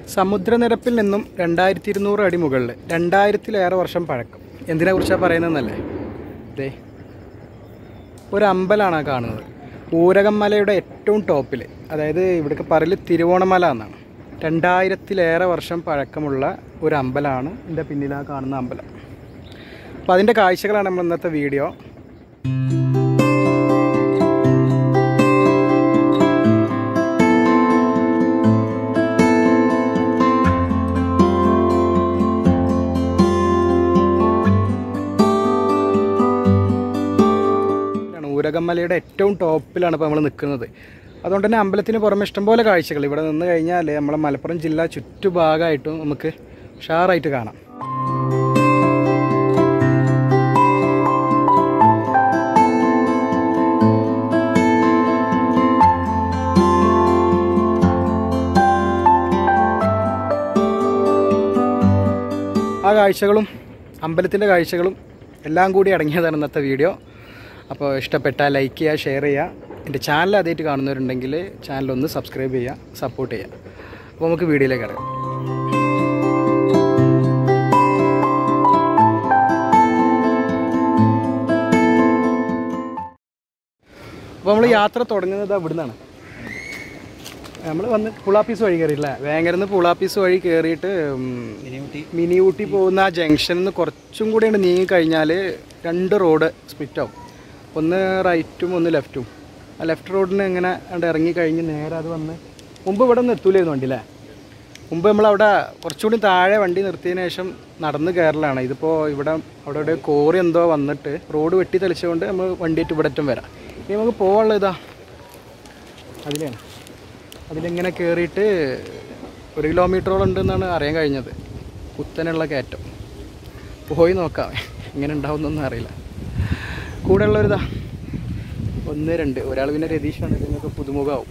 സമുദ്രനിരപ്പിൽ നിന്നും രണ്ടായിരത്തി ഇരുന്നൂറ് അടി മുകളിൽ രണ്ടായിരത്തിലേറെ വർഷം പഴക്കം എന്തിനെ കുറിച്ചാണ് പറയുന്നതെന്നല്ലേ ദേ ഒരു അമ്പലമാണ് ആ കാണുന്നത് ഊരകം മലയുടെ ഏറ്റവും ടോപ്പിൽ അതായത് ഇവിടേക്ക് പറയൽ തിരുവോണമല എന്നാണ് രണ്ടായിരത്തിലേറെ വർഷം പഴക്കമുള്ള ഒരു അമ്പലമാണ് എൻ്റെ പിന്നിലാ കാണുന്ന അമ്പലം അപ്പോൾ അതിൻ്റെ കാഴ്ചകളാണ് നമ്മൾ ഇന്നത്തെ വീഡിയോ ആണ് ഊരകമ്മലയുടെ ഏറ്റവും ടോപ്പിലാണ് ഇപ്പോൾ നമ്മൾ നിൽക്കുന്നത് അതുകൊണ്ട് തന്നെ അമ്പലത്തിന് പുറമെ ഇഷ്ടംപോലെ കാഴ്ചകൾ ഇവിടെ നിന്ന് കഴിഞ്ഞാൽ നമ്മളെ മലപ്പുറം ജില്ല ചുറ്റുഭാഗമായിട്ടും നമുക്ക് ഉഷാറായിട്ട് കാണാം ആ കാഴ്ചകളും അമ്പലത്തിൻ്റെ കാഴ്ചകളും എല്ലാം കൂടി അടങ്ങിയതാണ് ഇന്നത്തെ വീഡിയോ അപ്പോൾ ഇഷ്ടപ്പെട്ടാൽ ലൈക്ക് ചെയ്യുക ഷെയർ ചെയ്യുക എൻ്റെ ചാനൽ ആദ്യമായിട്ട് കാണുന്നവരുണ്ടെങ്കിൽ ചാനൽ ഒന്ന് സബ്സ്ക്രൈബ് ചെയ്യുക സപ്പോർട്ട് ചെയ്യുക അപ്പോൾ നമുക്ക് വീഡിയോയിലേക്ക് കിടക്കാം അപ്പോൾ നമ്മൾ യാത്ര തുടങ്ങുന്നത് ഇവിടുന്നാണ് നമ്മൾ വന്ന് പുളാപ്പീസ് വഴി കയറിയില്ല വേങ്ങരന്ന് പുളാപ്പീസ് വഴി കയറിയിട്ട് മിനി ഊട്ടി പോകുന്ന ആ ജംഗ്ഷനിൽ നിന്ന് കുറച്ചും കൂടി അങ്ങട് നീങ്ങി കഴിഞ്ഞാൽ രണ്ട് റോഡ് സ്പ്ലിറ്റ് ആവും ഒന്ന് റൈറ്റും ഒന്ന് ലെഫ്റ്റും ആ ലെഫ്റ്റ് റോഡിന് ഇങ്ങനെ അവിടെ ഇറങ്ങി കഴിഞ്ഞ് നേരെ അത് വന്ന് മുമ്പ് ഇവിടെ നിന്ന് എത്തൂലായിരുന്നു വണ്ടി അല്ലേ മുമ്പ് നമ്മളവിടെ കുറച്ചുകൂടി താഴെ വണ്ടി നിർത്തിയതിന് ശേഷം നടന്ന് കയറലാണ് ഇതിപ്പോൾ ഇവിടെ അവിടെ ഇവിടെ കോറി എന്തോ വന്നിട്ട് റോഡ് വെട്ടി തെളിച്ചുകൊണ്ട് നമ്മൾ വണ്ടിയിട്ട് ഇവിടെ അറ്റം വരാം ഇനി നമുക്ക് പോകാനുള്ള ഇതാ അതിലാണ് അതിലിങ്ങനെ കയറിയിട്ട് ഒരു കിലോമീറ്ററോളം ഉണ്ടെന്നാണ് അറിയാൻ കഴിഞ്ഞത് കുത്തനുള്ള കയറ്റം പോയി നോക്കാം എങ്ങനെ ഉണ്ടാവുന്നൊന്നും അറിയില്ല കൂടെ ഉള്ളൊരിതാ ഒന്ന് രണ്ട് ഒരാൾ പിന്നെ രതീഷാണ് നിങ്ങൾക്ക് പുതുമുഖമാവും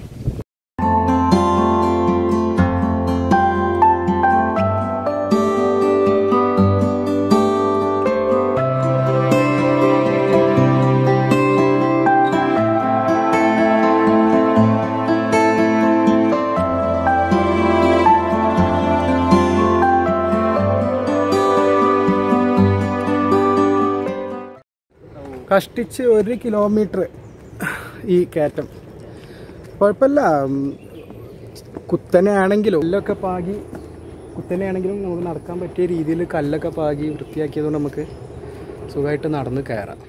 കഷ്ടിച്ച് ഒരു കിലോമീറ്റർ ഈ കയറ്റം കുഴപ്പമില്ല ഉം, കുത്തനെ ആണെങ്കിലും കല്ലൊക്കെ പാകി കുത്തനെ ആണെങ്കിലും നമുക്ക് നടക്കാൻ പറ്റിയ രീതിയിൽ കല്ലൊക്കെ പാകി വൃത്തിയാക്കിയതുകൊണ്ട് നമുക്ക് സുഖമായിട്ട് നടന്ന് കയറാം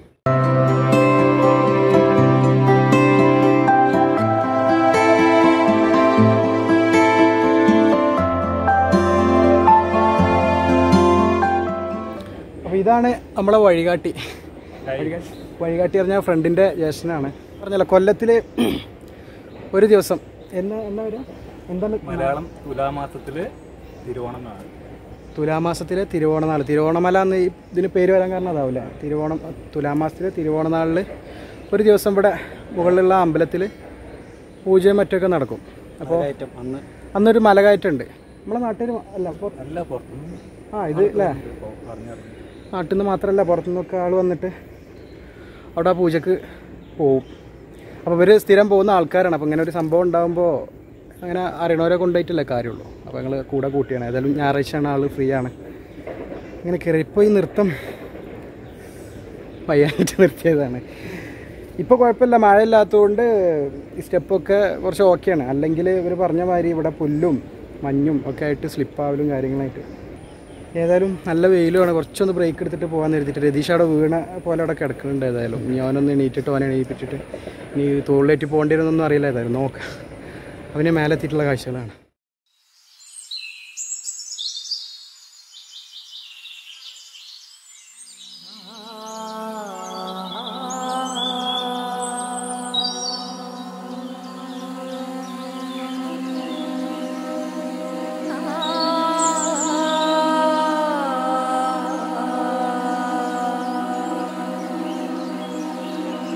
അപ്പോൾ ഇതാണ് നമ്മളെ വഴികാട്ടി വഴികാട്ടി വഴികാട്ടി പറഞ്ഞാൽ ഫ്രണ്ടിൻ്റെ ജ്യേഷ്ഠനാണ് പറഞ്ഞല്ലോ കൊല്ലത്തിൽ ഒരു ദിവസം എന്നാ എന്നാ വരിക എന്താണ് മലയാളം തുലാമാസത്തില് തിരുവോണം നാൾ തുലാമാസത്തിലെ തിരുവോണനാൾ തിരുവോണമല എന്ന് ഈ ഇതിന് പേര് വരാൻ കാരണം അതാവില്ല തിരുവോണം തുലാമാസത്തിലെ തിരുവോണനാളിൽ ഒരു ദിവസം ഇവിടെ മുകളിലുള്ള അമ്പലത്തിൽ പൂജയും മറ്റൊക്കെ നടക്കും അപ്പോൾ ഐറ്റം അന്ന് അന്നൊരു മലകയറ്റുണ്ട് നമ്മളെ നാട്ടിൽ അല്ല അപ്പോൾ നല്ല പുറത്തുനിന്ന് ആ ഇത് അല്ലേ ഇപ്പോൾ പറഞ്ഞിറങ്ങി നാട്ടിൽ നിന്ന് മാത്രമല്ല പുറത്തുനിന്നൊക്കെ ആൾ വന്നിട്ട് അവിടെ ആ പൂജക്ക് പോവും അപ്പോൾ ഇവർ സ്ഥിരം പോകുന്ന ആൾക്കാരാണ് അപ്പോൾ ഇങ്ങനെ ഒരു സംഭവം ഉണ്ടാകുമ്പോൾ അങ്ങനെ അറിയണവരെ കൊണ്ടുപോയിട്ടല്ലേ കാര്യമുള്ളൂ അപ്പോൾ ഞങ്ങൾ കൂടെ കൂട്ടിയാണ് ഏതായാലും ഞായറാഴ്ചയാണ് ആൾ ഫ്രീ ആണ് ഇങ്ങനെ കയറി ഇപ്പോൾ ഈ നൃത്തം പയ്യാനായിട്ട് നിർത്തിയതാണ് ഇപ്പോൾ കുഴപ്പമില്ല മഴയില്ലാത്തതുകൊണ്ട് ഈ സ്റ്റെപ്പൊക്കെ കുറച്ച് ഓക്കെയാണ് അല്ലെങ്കിൽ ഇവർ പറഞ്ഞ മാതിരി ഇവിടെ പുല്ലും മഞ്ഞും ഒക്കെ ആയിട്ട് സ്ലിപ്പാവലും കാര്യങ്ങളായിട്ട് ഏതായാലും നല്ല വെയിലുമാണ് കുറച്ചൊന്ന് ബ്രേക്ക് എടുത്തിട്ട് പോകാൻ എഴുതിയിട്ട് രതീഷ് അവിടെ വീണ പോലെ അവിടെ കിടക്കുന്നുണ്ട് ഏതായാലും ഇനി അവനൊന്ന് എണീറ്റിട്ട് അവനെ എണീപ്പിച്ചിട്ട് ഇനി തോളിലേറ്റ് പോകേണ്ടി വരുന്നൊന്നും അറിയില്ല ഏതായാലും നോക്കാം അവനെ മേലെത്തിയിട്ടുള്ള കാഴ്ചകളാണ്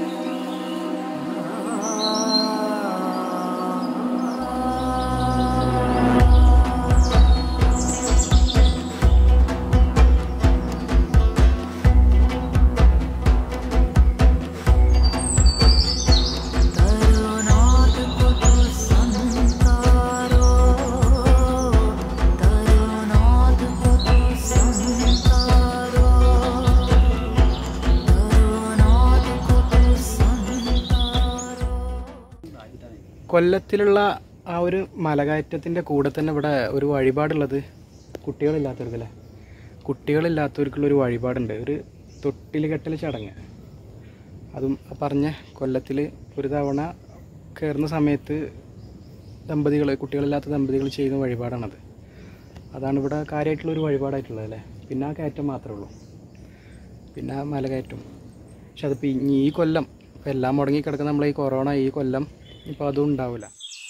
ആ കൊല്ലത്തിലുള്ള ആ ഒരു മലകയറ്റത്തിൻ്റെ കൂടെ തന്നെ ഇവിടെ ഒരു വഴിപാടുള്ളത് കുട്ടികളില്ലാത്തവർക്കല്ലേ കുട്ടികളില്ലാത്തവർക്കുള്ള ഒരു വഴിപാടുണ്ട് ഒരു തൊട്ടിൽ കെട്ടൽ ചടങ്ങ് അതും ആ പറഞ്ഞ കൊല്ലത്തിൽ ഒരു തവണ കയറുന്ന സമയത്ത് ദമ്പതികൾ കുട്ടികളില്ലാത്ത ദമ്പതികൾ ചെയ്യുന്ന വഴിപാടാണത് അതാണ് ഇവിടെ കാര്യമായിട്ടുള്ള ഒരു വഴിപാടായിട്ടുള്ളത് അല്ലേ പിന്നെ ആ കയറ്റം മാത്രമേ ഉള്ളൂ പിന്നെ ആ മല കയറ്റും പക്ഷെ അതിപ്പോൾ ഇനി ഈ കൊല്ലം ഇപ്പം എല്ലാം മുടങ്ങി കിടക്കുന്ന നമ്മളെ ഈ കൊറോണ ഈ കൊല്ലം ഇപ്പോൾ അതും ഉണ്ടാവില്ല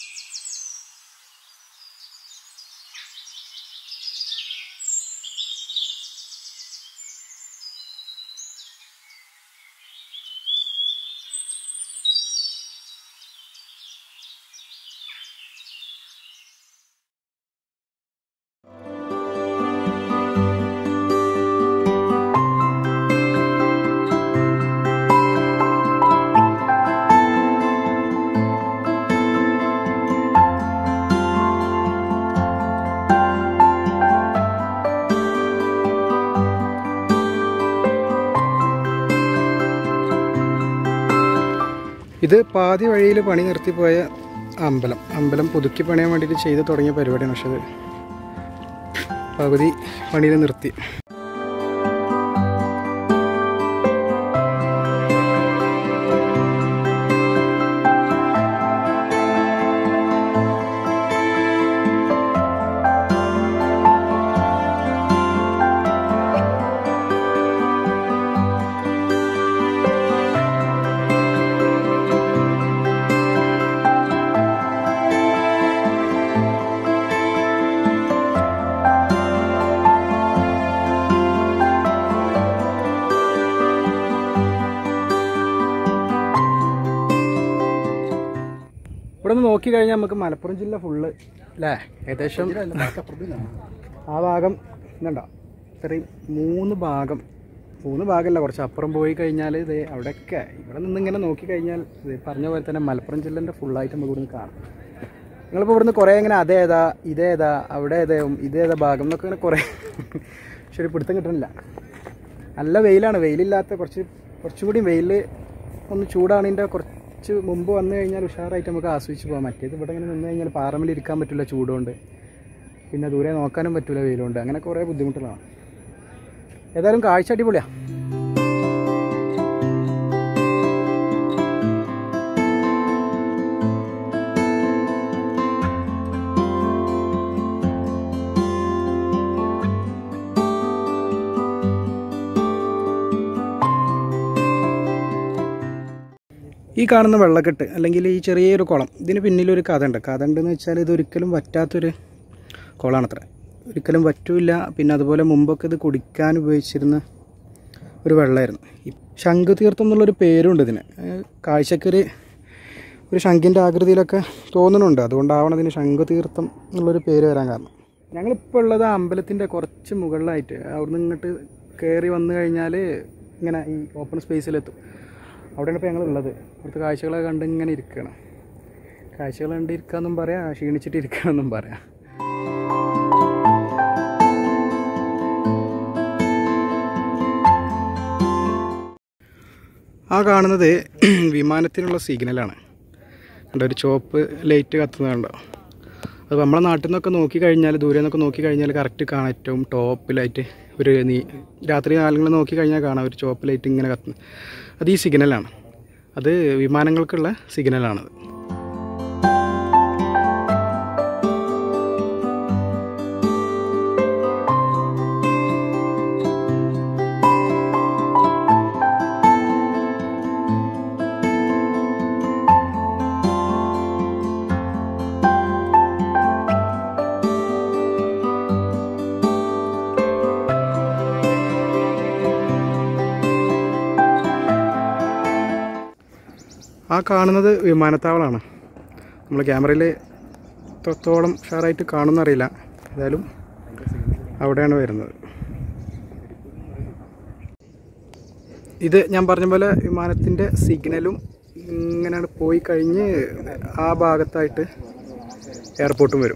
ഇത് പാതി വഴിയിൽ പണി നിർത്തിപ്പോയ അമ്പലം അമ്പലം പുതുക്കി പണിയാൻ വേണ്ടിയിട്ട് ചെയ്ത് തുടങ്ങിയ പരിപാടിയാണ് പക്ഷെ അത് പകുതി പണിയിൽ നിർത്തി ഇവിടെ നിന്ന് നോക്കി കഴിഞ്ഞാൽ നമുക്ക് മലപ്പുറം ജില്ല ഫുള്ള് അല്ലേ ഏകദേശം ആ ഭാഗം ഇതുണ്ടോ ഇത്രയും മൂന്ന് ഭാഗം മൂന്ന് ഭാഗമല്ല കുറച്ച് അപ്പുറം പോയി കഴിഞ്ഞാൽ ഇത് അവിടെയൊക്കെ ഇവിടെ നിന്ന് ഇങ്ങനെ നോക്കി കഴിഞ്ഞാൽ ഇത് പറഞ്ഞ പോലെ തന്നെ മലപ്പുറം ജില്ലേൻ്റെ ഫുള്ളായിട്ട് നമുക്ക് ഇവിടുന്ന് കാണാം നിങ്ങളിപ്പോൾ ഇവിടുന്ന് കുറേ ഇങ്ങനെ അതേതാ ഇതേതാ അവിടെ ഏതാവും ഇതേതാ ഭാഗം എന്നൊക്കെ ഇങ്ങനെ കുറേ ശരി പിടുത്തം കിട്ടുന്നില്ല നല്ല വെയിലാണ് വെയിലില്ലാത്ത കുറച്ച് കുറച്ചും കൂടി വെയിൽ ഒന്ന് ചൂടാണിൻ്റെ കുറച്ച് മുമ്പ് വന്നു കഴിഞ്ഞാൽ ഉഷാറായിട്ട് നമുക്ക് ആസ്വദിച്ച് പോകാം മറ്റേത് ഇവിടെ ഇങ്ങനെ നിന്ന് കഴിഞ്ഞാൽ പാറമ്മിൽ ഇരിക്കാൻ പറ്റില്ല ചൂടുകൊണ്ട് പിന്നെ ദൂരെ നോക്കാനും പറ്റില്ല വെയിലുകൊണ്ട് അങ്ങനെ കുറേ ബുദ്ധിമുട്ടുകളാണ് ഏതായാലും കാഴ്ച അടിപൊളിയാണ് ഈ കാണുന്ന വെള്ളക്കെട്ട് അല്ലെങ്കിൽ ഈ ചെറിയൊരു കുളം ഇതിന് പിന്നിലൊരു കഥ ഉണ്ട് കഥ ഉണ്ടെന്ന് വെച്ചാൽ ഇതൊരിക്കലും വറ്റാത്തൊരു കുളമാണത്ര ഒരിക്കലും വറ്റൂല പിന്നെ അതുപോലെ മുമ്പൊക്കെ ഇത് കുടിക്കാൻ ഉപയോഗിച്ചിരുന്ന ഒരു വെള്ളമായിരുന്നു ഈ ശംഖുതീർത്ഥം എന്നുള്ളൊരു പേരുണ്ട് ഇതിന് ഏഹ് കാഴ്ചക്കൊരു ഒരു ശംഖിൻ്റെ ആകൃതിയിലൊക്കെ തോന്നുന്നുണ്ട് അതുകൊണ്ടാവണം ഇതിന് ശംഖുതീർത്ഥം എന്നുള്ളൊരു പേര് വരാൻ കാരണം ഞങ്ങളിപ്പോൾ ഉള്ളത് ആ അമ്പലത്തിൻ്റെ കുറച്ച് മുകളിലായിട്ട് അവിടുന്ന് ഇങ്ങോട്ട് കയറി വന്നു കഴിഞ്ഞാൽ ഇങ്ങനെ ഈ ഓപ്പൺ സ്പേസിലെത്തും അവിടെയാണ് ഇപ്പോൾ ഞങ്ങൾ ഉള്ളത് ഇവിടുത്തെ കാഴ്ചകളൊക്കെ കണ്ട് ഇങ്ങനെ ഇരിക്കുകയാണ് കാഴ്ചകൾ കണ്ട് ഇരിക്കാമെന്നും പറയാം ക്ഷീണിച്ചിട്ട് ഇരിക്കുകയാണെന്നും പറയാം ആ കാണുന്നത് വിമാനത്തിനുള്ള സിഗ്നലാണ് കണ്ടോ ഒരു ചുവപ്പ് ലൈറ്റ് കത്തുന്നുണ്ടോ അത് നമ്മളെ നാട്ടിൽ നിന്നൊക്കെ നോക്കി കഴിഞ്ഞാൽ ദൂരെ നിന്നൊക്കെ നോക്കി കഴിഞ്ഞാൽ കറക്റ്റ് കാണാം ഏറ്റവും ടോപ്പിലായിട്ട് ഒരു നീ രാത്രി കാലങ്ങളിൽ നോക്കി കഴിഞ്ഞാൽ കാണാം ഒരു ചുവപ്പ് ലൈറ്റ് ഇങ്ങനെ കത്തുന്നത് അത് ഈ സിഗ്നലാണ് അത് വിമാനങ്ങൾക്കുള്ള സിഗ്നലാണത് ആ കാണുന്നത് വിമാനത്താവളമാണ് നമ്മൾ ക്യാമറയിൽ എത്രത്തോളം ഷാറായിട്ട് കാണുമെന്നറിയില്ല ഏതായാലും അവിടെയാണ് വരുന്നത് ഇത് ഞാൻ പറഞ്ഞ പോലെ വിമാനത്തിൻ്റെ സിഗ്നലും ഇങ്ങനെയാണ് പോയി കഴിഞ്ഞ് ആ ഭാഗത്തായിട്ട് എയർപോർട്ടും വരും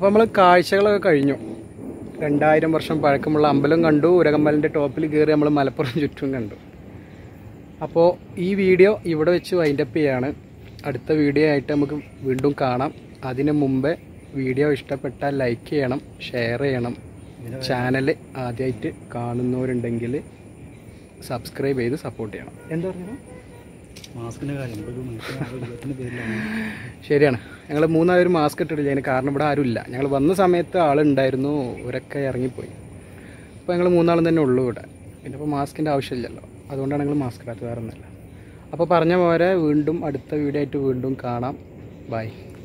നമ്മൾ കാഴ്ചകളൊക്കെ കഴിഞ്ഞു രണ്ടായിരം വർഷം പഴക്കമുള്ള അമ്പലം കണ്ടു ഉരകമ്പലിൻ്റെ ടോപ്പിൽ കയറി നമ്മൾ മലപ്പുറം ചുറ്റും കണ്ടു അപ്പോൾ ഈ വീഡിയോ ഇവിടെ വെച്ച് വൈൻഡപ്പ് ചെയ്യാണ് അടുത്ത വീഡിയോ ആയിട്ട് നമുക്ക് വീണ്ടും കാണാം അതിന് മുമ്പേ വീഡിയോ ഇഷ്ടപ്പെട്ടാൽ ലൈക്ക് ചെയ്യണം ഷെയർ ചെയ്യണം ചാനൽ ആദ്യമായിട്ട് കാണുന്നവരുണ്ടെങ്കിൽ സബ്സ്ക്രൈബ് ചെയ്ത് സപ്പോർട്ട് ചെയ്യണം എന്താ പറഞ്ഞത് മാസ്കിന്റെ കാര്യം ഒരു മനുഷ്യന്റെ പേരിലാണ് ശരിയാണ് ഞങ്ങൾ മൂന്നായൊരു മാസ്ക് ഇട്ടിട്ടില്ല അതിന് കാരണം ഇവിടെ ആരുമില്ല ഞങ്ങൾ വന്ന സമയത്ത് ആളുണ്ടായിരുന്നു ഇവരൊക്കെ ഇറങ്ങിപ്പോയി അപ്പോൾ ഞങ്ങൾ മൂന്നാളും തന്നെ ഉള്ളൂ ഇവിടെ പിന്നെ ഇപ്പോൾ മാസ്കിൻ്റെ ആവശ്യമില്ലല്ലോ അതുകൊണ്ടാണ് ഞങ്ങൾ മാസ്ക് ഇടാത്തത് വേറെ ഒന്നുമില്ല അപ്പോൾ പറഞ്ഞ പോലെ വീണ്ടും അടുത്ത വീഡിയോ ആയിട്ട് വീണ്ടും കാണാം ബൈ